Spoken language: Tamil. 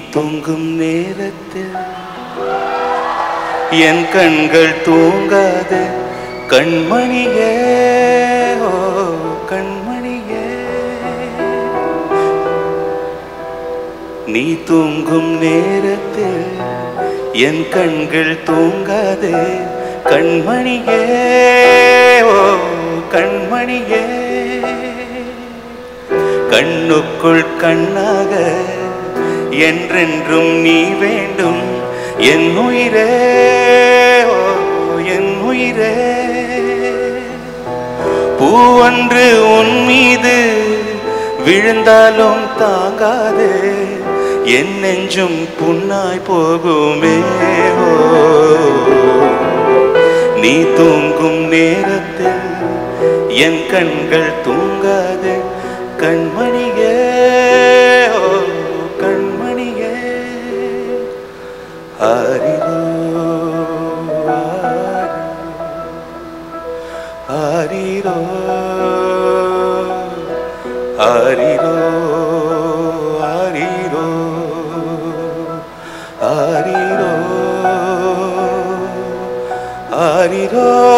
தூங்கும் நேரத்தில் என் கண்கள் தூங்காது கண்மணியே ஓ கண்மணியே நீ தூங்கும் நேரத்தில் என் கண்கள் தூங்காது கண்மணியே ஓ கண்மணியே கண்ணுக்குள் கண்ணாக என்றென்றும் நீ வேண்டும் என் உயிரே ஓ என் உயிரே பூவன்று உன் மீது விழுந்தாலும் தாங்காது என் நெஞ்சும் புண்ணாய் போகுமே ஓ நீ தூங்கும் நேரத்தில் என் கண்கள் தூங்காது கண்மணியே ஓ கண்மணியே ஆரிரோ ஆரிரோ ஆரிரோ ஆரிரோ ஆரிரோ ஆரிரோ